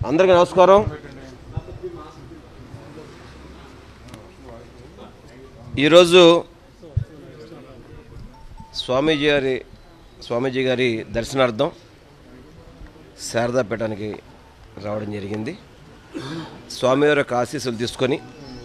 అందరికీ నమస్కారం ఈరోజు స్వామీజీ గారి స్వామీజీ గారి దర్శనార్థం శారదాపీఠానికి రావడం జరిగింది స్వామివారి యొక్క ఆశీస్సులు తీసుకొని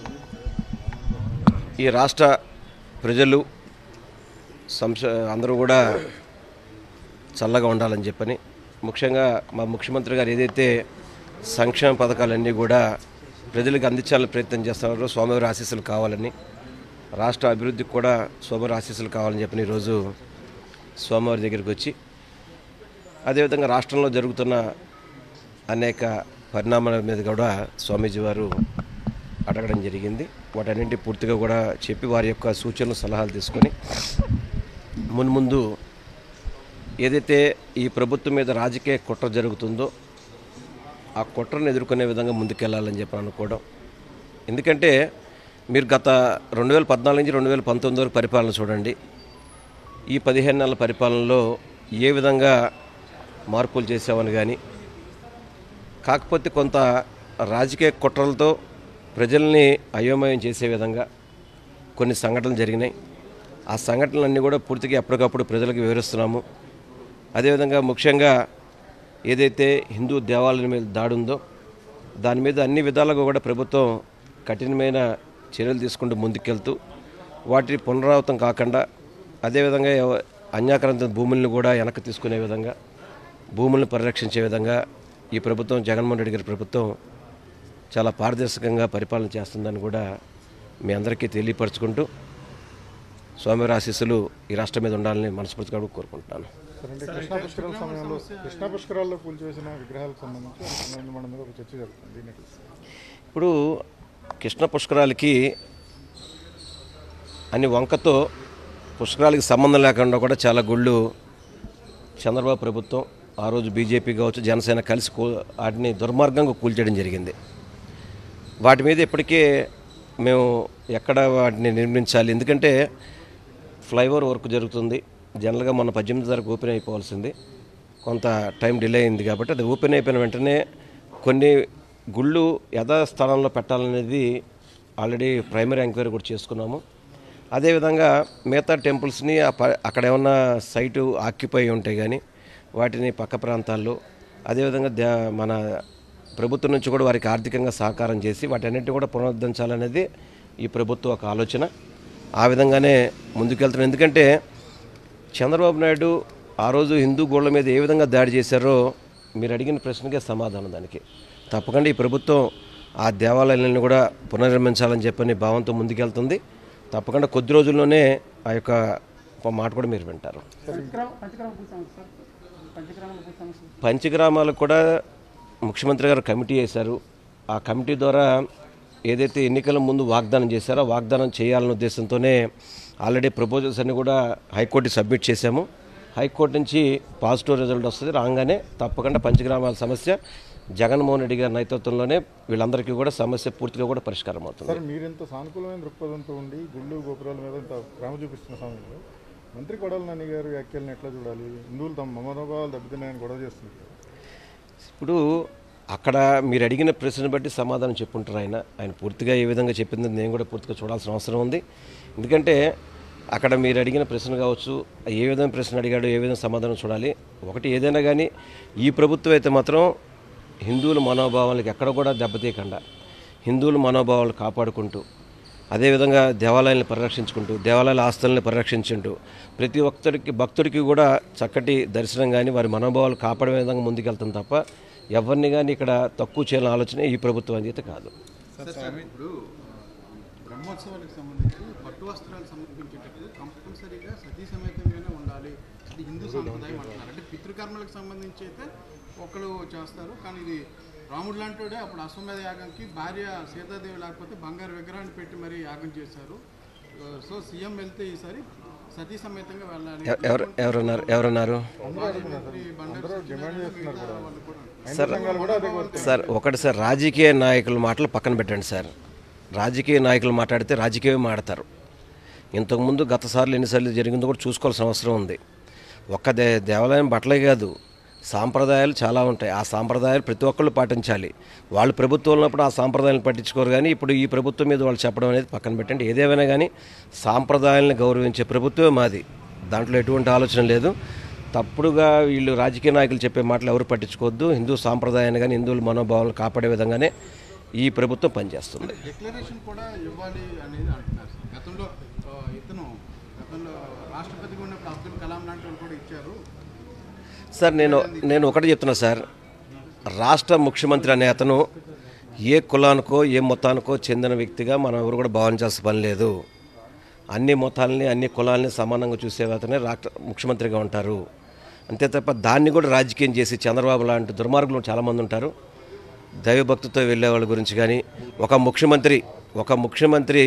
ఈ రాష్ట్ర ప్రజలు సంశ అందరూ కూడా చల్లగా ఉండాలని చెప్పని ముఖ్యంగా మా ముఖ్యమంత్రి గారు ఏదైతే సంక్షేమ పథకాలన్నీ కూడా ప్రజలకు అందించాలని ప్రయత్నం చేస్తున్నారో స్వామివారి ఆశీస్సులు కావాలని రాష్ట్ర అభివృద్ధికి కూడా స్వామివారి ఆశీస్సులు కావాలని చెప్పని ఈరోజు స్వామివారి దగ్గరికి వచ్చి అదేవిధంగా రాష్ట్రంలో జరుగుతున్న అనేక పరిణామాల మీద కూడా స్వామీజీ వారు అడగడం జరిగింది వాటన్నింటి పూర్తిగా కూడా చెప్పి వారి యొక్క సూచనలు సలహాలు తీసుకొని మున్ముందు ఏదైతే ఈ ప్రభుత్వం మీద రాజకీయ కుట్ర జరుగుతుందో ఆ కుట్రను ఎదుర్కొనే విధంగా ముందుకెళ్లాలని చెప్పి అనుకోవడం ఎందుకంటే మీరు గత రెండు వేల పద్నాలుగు నుంచి రెండు వేల పంతొమ్మిది వరకు పరిపాలన చూడండి ఈ పదిహేను నెలల పరిపాలనలో ఏ విధంగా మార్పులు చేసామని కానీ కాకపోతే కొంత రాజకీయ కుట్రలతో ప్రజల్ని అయోమయం చేసే విధంగా కొన్ని సంఘటనలు జరిగినాయి ఆ సంఘటనలన్నీ కూడా పూర్తిగా ఎప్పటికప్పుడు ప్రజలకు వివరిస్తున్నాము అదేవిధంగా ముఖ్యంగా ఏదైతే హిందూ దేవాలయం మీద దాడి ఉందో దాని మీద అన్ని విధాలుగా కూడా ప్రభుత్వం కఠినమైన చర్యలు తీసుకుంటూ ముందుకెళ్తూ వాటి పునరావృతం కాకుండా అదేవిధంగా ఎవ- అన్యాక్రాంత భూములను కూడా వెనక్కి తీసుకునే విధంగా భూములను పరిరక్షించే విధంగా ఈ ప్రభుత్వం జగన్మోహన్ రెడ్డి గారి ప్రభుత్వం చాలా పారదర్శకంగా పరిపాలన చేస్తుందని కూడా మీ అందరికీ తెలియపరచుకుంటూ స్వామివారి ఆశీస్సులు ఈ రాష్ట్రం మీద ఉండాలని మనస్ఫూర్తిగా కూడా కోరుకుంటున్నాను సరే అంటే కృష్ణా పుష్కరాల సమయంలో కృష్ణా పుష్కరాల్లో కూల్చివేసిన విగ్రహాలకు సంబంధించి మన- మన మీద ఒక చర్చ జరుగుతుంది దీన్ని ఎట్లా చూస్తారు? ఇప్పుడు కృష్ణ పుష్కరాలకి అన్ని వంకతో పుష్కరాలకి సంబంధం లేకుండా కూడా చాలా గుళ్ళు చంద్రబాబు ప్రభుత్వం ఆ రోజు బీజేపీ కావచ్చు జనసేన కలిసి కూ వాటిని దుర్మార్గంగా కూల్చేయడం జరిగింది వాటి మీద ఇప్పటికే మేము ఎక్కడ వాటిని నిర్మించాలి ఎందుకంటే ఫ్లైఓవర్ వర్క్ జరుగుతుంది జనరల్గా మొన్న పద్దెనిమిది తారీఖు ఓపెన్ అయిపోవాల్సింది కొంత టైం డిలే అయింది కాబట్టి అది ఓపెన్ అయిపోయిన వెంటనే కొన్ని గుళ్ళు యథాస్థానంలో పెట్టాలనేది ఆల్రెడీ ప్రైమరీ ఎంక్వైరీ కూడా చేసుకున్నాము అదేవిధంగా మిగతా టెంపుల్స్ని ఆ ప- అక్కడ ఏమన్నా సైటు ఆక్యుపై ఉంటే కానీ వాటిని పక్క ప్రాంతాల్లో అదేవిధంగా దే మన ప్రభుత్వం నుంచి కూడా వారికి ఆర్థికంగా సహకారం చేసి వాటన్నిటిని కూడా పునరుద్ధరించాలనేది ఈ ప్రభుత్వం ఒక ఆలోచన ఆ విధంగానే ముందుకెళ్తున్నాం ఎందుకంటే చంద్రబాబు నాయుడు ఆ రోజు హిందూ గోళ్ళ మీద ఏ విధంగా దాడి చేశారో మీరు అడిగిన ప్రశ్నకే సమాధానం దానికి తప్పకుండా ఈ ప్రభుత్వం ఆ దేవాలయాలను కూడా పునర్నిర్మించాలని చెప్పని భావంతో ముందుకెళ్తుంది తప్పకుండా కొద్ది రోజుల్లోనే ఆ యొక్క ఒక మాట కూడా మీరు వింటారు పంచగ్రామ పంచగ్రామ భూ సమస్య సార్ పంచగ్రామాల భూ సమస్య పంచగ్రామాలకు కూడా ముఖ్యమంత్రి గారు కమిటీ వేశారు ఆ కమిటీ ద్వారా ఏదైతే ఎన్నికల ముందు వాగ్దానం చేశారో ఆ వాగ్దానం చేయాలనే ఉద్దేశంతోనే ఆల్రెడీ ప్రపోజల్స్ అన్ని కూడా హైకోర్టు సబ్మిట్ చేశాము హైకోర్టు నుంచి పాజిటివ్ రిజల్ట్ వస్తుంది రాగానే తప్పకుండా పంచగ్రామాల సమస్య జగన్మోహన్ రెడ్డి గారి నేతృత్వంలోనే వీళ్ళందరికీ కూడా సమస్య పూర్తిగా కూడా పరిష్కారం అవుతుంది సార్ మీరెంత సానుకూలమైన దృక్పథంతో ఉండి గుళ్ళు గోపురాల మీద ఇంత ప్రేమ చూపిస్తున్న సమయంలో మంత్రి కొడాలి నాని గారు వ్యాఖ్యలను ఎట్లా చూడాలి హిందువులు తమ మనోభావాలు దెబ్బతిన్నాయని గొడవ చేస్తున్నారు ఇప్పుడు అక్కడ మీరు అడిగిన ప్రశ్న బట్టి సమాధానం చెప్పుంటారు ఆయన ఆయన పూర్తిగా ఏ విధంగా చెప్పింది నేను కూడా పూర్తిగా చూడాల్సిన అవసరం ఉంది ఎందుకంటే అక్కడ మీరు అడిగిన ప్రశ్న కావచ్చు ఏ విధంగా ప్రశ్న అడిగాడు ఏ విధంగా సమాధానం చూడాలి ఒకటి ఏదైనా కానీ ఈ ప్రభుత్వం అయితే మాత్రం హిందువుల మనోభావాలకు ఎక్కడ కూడా దెబ్బతీయకుండా హిందువుల మనోభావాలు కాపాడుకుంటూ అదేవిధంగా దేవాలయాలను పరిరక్షించుకుంటూ దేవాలయాల ఆస్తులను పరిరక్షించుకుంటూ ప్రతి ఒక్కరికి భక్తుడికి కూడా చక్కటి దర్శనం కానీ వారి మనోభావాలు కాపాడే విధంగా ముందుకెళ్తాం తప్ప ఎవరిని కానీ ఇక్కడ తక్కువ చేయాలని ఆలోచన ఈ ప్రభుత్వం అయితే కాదు సార్ ఇప్పుడు బ్రహ్మోత్సవానికి సంబంధించి పట్టు వస్త్రాలు సమర్పించేటప్పుడు కంపల్సరీగా సతీ సమేతంగానే ఉండాలి ఇది హిందూ సాంప్రదాయం అంటున్నారు అంటే పితృకర్మలకు సంబంధించి అయితే ఒకరు చేస్తారు కానీ ఇది రాముడు లాంటివాడే అప్పుడు అశ్వమేధ యాగంకి భార్య సీతాదేవి లేకపోతే బంగారు విగ్రహాన్ని పెట్టి మరీ యాగం చేశారు సో సీఎం వెళ్తే ఈసారి సతీ సమేతంగా వెళ్ళాలి ఎవ- ఎవరు ఎవరున్నారు ఎవరున్నారు మాజీ మంత్రి బండారు సత్యనారాయణ మిగతా వాళ్ళు కూడా సార్ సంఘాలు కూడా అదే కోరుతున్నాయి. సార్ ఒకటి సార్ రాజకీయ నాయకుల మాటలు పక్కన పెట్టండి సార్ రాజకీయ నాయకులు మాట్లాడితే రాజకీయమే మాడతారు ఇంతకుముందు గతసార్లు ఎన్నిసార్లు జరిగిందో కూడా చూసుకోవాల్సిన అవసరం ఉంది ఒక్క దే దేవాలయం బట్టలే కాదు సాంప్రదాయాలు చాలా ఉంటాయి ఆ సాంప్రదాయాలు ప్రతి ఒక్కళ్ళు పాటించాలి వాళ్ళు ప్రభుత్వం ఉన్నప్పుడు ఆ సాంప్రదాయాలను పట్టించుకోరు కానీ ఇప్పుడు ఈ ప్రభుత్వం మీద వాళ్ళు చెప్పడం అనేది పక్కన పెట్టండి ఏదేమైనా కానీ సాంప్రదాయాలను గౌరవించే ప్రభుత్వమే మాది దాంట్లో ఎటువంటి ఆలోచన లేదు తప్పుడుగా వీళ్ళు రాజకీయ నాయకులు చెప్పే మాటలు ఎవరు పట్టించుకోవద్దు హిందూ సాంప్రదాయాన్ని కానీ హిందువుల మనోభావాలు కాపాడే విధంగానే ఈ ప్రభుత్వం పనిచేస్తుంది డిక్లరేషన్ కూడా ఇవ్వాలి అనేది అంటున్నారు సార్. గతంలో ఆ, ఇతను గతంలో రాష్ట్రపతిగా ఉన్నప్పుడు అబ్దుల్ కలాం లాంటి వాళ్ళు కూడా ఇచ్చారు సార్ నేను నేను ఒకటి చెప్తున్నా సార్ రాష్ట్ర ముఖ్యమంత్రి అనే అతను ఏ కులానికో ఏ మొత్తానికో చెందిన వ్యక్తిగా మనం ఎవరు కూడా భావించాల్సిన పని లేదు అన్ని మతాలని అన్ని కులాలని సమానంగా చూసే అతనే రాష్ట్ర ముఖ్యమంత్రిగా ఉంటారు అంతే తప్ప దాన్ని కూడా రాజకీయం చేసి చంద్రబాబు లాంటి దుర్మార్గులు చాలామంది ఉంటారు దైవభక్తితో వెళ్ళే వాళ్ళ గురించి కానీ ఒక ముఖ్యమంత్రి ఒక ముఖ్యమంత్రి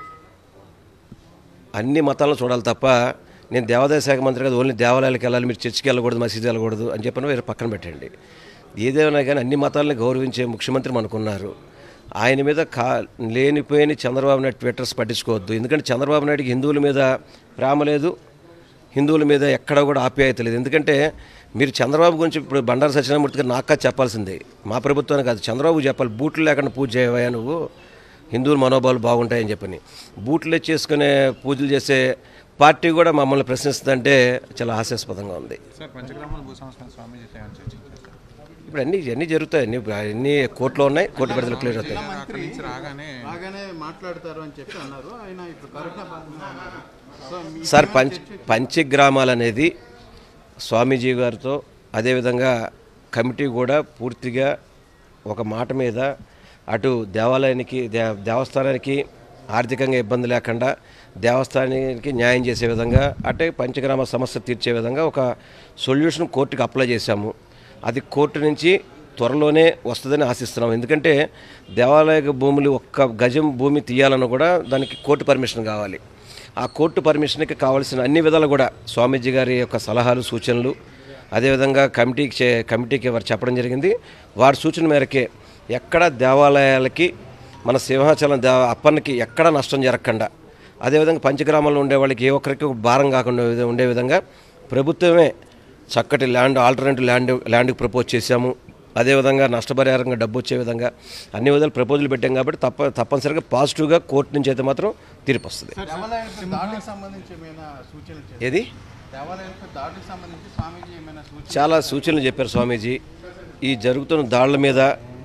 అన్ని మతాలను చూడాలి తప్ప నేను దేవాదాయ శాఖ మంత్రి కదా ఓన్లీ దేవాలయాలకు వెళ్ళాలి మీరు చర్చికి వెళ్ళకూడదు మసీదు వెళ్ళకూడదు అని చెప్పిన వేరే పక్కన పెట్టండి ఏదేమైనా కానీ అన్ని మతాలను గౌరవించే ముఖ్యమంత్రి మనకున్నారు ఆయన మీద కా లేనిపోయిన చంద్రబాబు నాయుడు ట్విట్టర్స్ పట్టించుకోవద్దు ఎందుకంటే చంద్రబాబు నాయుడికి హిందువుల మీద ప్రేమ లేదు హిందువుల మీద ఎక్కడ కూడా ఆప్యాయత లేదు ఎందుకంటే మీరు చంద్రబాబు గురించి ఇప్పుడు బండారు సత్యనారాయణమూర్తి గారు నాకు కాదు చెప్పాల్సింది మా ప్రభుత్వానికి కాదు చంద్రబాబు చెప్పాలి బూట్లు లేకుండా పూజ చేయవా నువ్వు హిందువుల మనోభావాలు బాగుంటాయని చెప్పని బూట్లు చేసుకునే పూజలు చేసే పార్టీ కూడా మమ్మల్ని ప్రశ్నిస్తుందంటే చాలా హాస్యాస్పదంగా ఉంది సార్ పంచగ్రామాల భూ సంస్కరణ స్వామీజీ ఏమైనా చర్చించారు సార్ ఇప్పుడు అన్నీ అన్నీ జరుగుతాయి అన్ని అన్ని కోర్టులో ఉన్నాయి కోర్టు పరిధిలో క్లియర్ అవుతాయి అక్కడి నుంచి రాగానే బాగానే మాట్లాడతారు అని చెప్పి అన్నారు ఆయన ఇప్పుడు కరోనా బాధలో ఉన్నారు సో మీ సార్ పంచ పంచగ్రామాలు అనేది స్వామీజీ గారితో అదేవిధంగా కమిటీ కూడా పూర్తిగా ఒక మాట మీద అటు దేవాలయానికి దే దేవస్థానానికి ఆర్థికంగా ఇబ్బంది లేకుండా దేవస్థానానికి న్యాయం చేసే విధంగా అంటే పంచగ్రామ సమస్య తీర్చే విధంగా ఒక సొల్యూషన్ కోర్టుకి అప్లై చేశాము అది కోర్టు నుంచి త్వరలోనే వస్తుందని ఆశిస్తున్నాం ఎందుకంటే దేవాలయ భూములు ఒక్క గజం భూమి తీయాలన్నా కూడా దానికి కోర్టు పర్మిషన్ కావాలి ఆ కోర్టు పర్మిషన్కి కావాల్సిన అన్ని విధాలు కూడా స్వామీజీ గారి యొక్క సలహాలు సూచనలు అదేవిధంగా కమిటీకి చే కమిటీకి వారు చెప్పడం జరిగింది వారి సూచన మేరకే ఎక్కడ దేవాలయాలకి మన సింహాచలం దేవ అప్పన్నకి ఎక్కడ నష్టం జరగకుండా అదేవిధంగా పంచగ్రామాల్లో ఉండే వాళ్ళకి ఏ ఒక్కరికి భారం కాకుండా విధ- ఉండే విధంగా ప్రభుత్వమే చక్కటి ల్యాండ్ ఆల్టర్నేటివ్ ల్యాండ్ ల్యాండ్కి ప్రపోజ్ చేశాము అదేవిధంగా నష్టపరిహారంగా డబ్బు వచ్చే విధంగా అన్ని విధాలు ప్రపోజల్ పెట్టాం కాబట్టి తప్ప తప్పనిసరిగా పాజిటివ్గా కోర్టు నుంచి అయితే మాత్రం తీర్పు వస్తుంది దేవాలయాలకు దాడికి సంబంధించి ఏమైనా సూచనలు చేశారు ఏది దేవాలయాలకు దాడికి సంబంధించి స్వామీజీ ఏమైనా సూచన చాలా సూచనలు చెప్పారు స్వామీజీ ఈ జరుగుతున్న దాడుల మీద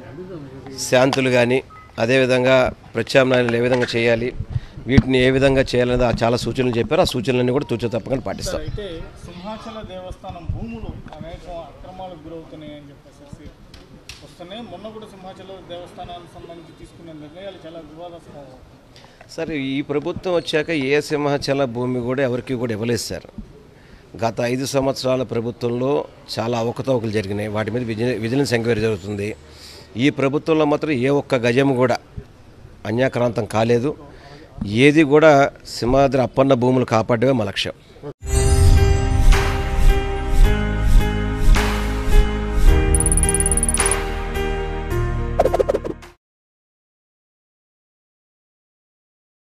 శాంతులు కానీ అదేవిధంగా ప్రత్యామ్నాయాలు ఏ విధంగా చేయాలి వీటిని ఏ విధంగా చేయాలనేది ఆ చాలా సూచనలు చెప్పారు ఆ సూచనలన్నీ కూడా తూచ తప్పకుండా పాటిస్తాం అయితే సింహాచల దేవస్థానం భూములు అనేక అక్రమాలకు గురవుతున్నాయని చెప్పేసి వస్తున్నాయి మొన్న కూడా సింహాచల దేవస్థానానికి సంబంధించి తీసుకున్న నిర్ణయాలు చాలా వివాదాస్పదం సరే ఈ ప్రభుత్వం వచ్చాక ఏ సింహాచల భూమి కూడా ఎవరికి కూడా ఇవ్వలేదు సార్ గత ఐదు సంవత్సరాల ప్రభుత్వంలో చాలా అవకతవకలు జరిగినాయి వాటి మీద విజి- విజిలెన్స్ ఎంక్వైరీ జరుగుతుంది ఈ ప్రభుత్వంలో మాత్రం ఏ ఒక్క గజం కూడా అన్యాక్రాంతం కాలేదు ఏది కూడా సింహాద్రి అప్పన్న భూములు కాపాడమే మా లక్ష్యం